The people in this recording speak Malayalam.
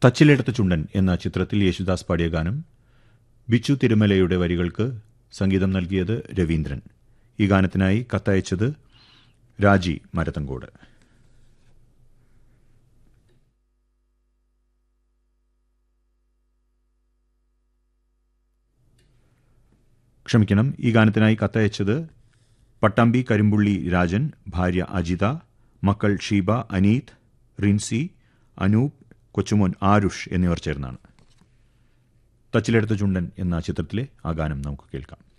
തച്ചിലെടുത്ത ചുണ്ടൻ എന്ന ചിത്രത്തിൽ യേശുദാസ് പാടിയ ഗാനം ബിച്ചു തിരുമലയുടെ വരികൾക്ക് സംഗീതം നൽകിയത് രവീന്ദ്രൻ ഈ ഗാനത്തിനായി കത്തയച്ചത് രാജി മരത്തങ്കോട് ക്ഷമിക്കണം ഈ ഗാനത്തിനായി കത്തയച്ചത് പട്ടാമ്പി കരിമ്പുള്ളി രാജൻ ഭാര്യ അജിത മക്കൾ ഷീബ അനീത് റിൻസി അനൂപ് കൊച്ചുമോൻ ആരുഷ് എന്നിവർ ചേർന്നാണ് തച്ചിലെടുത്ത ചുണ്ടൻ എന്ന ചിത്രത്തിലെ ആ ഗാനം നമുക്ക് കേൾക്കാം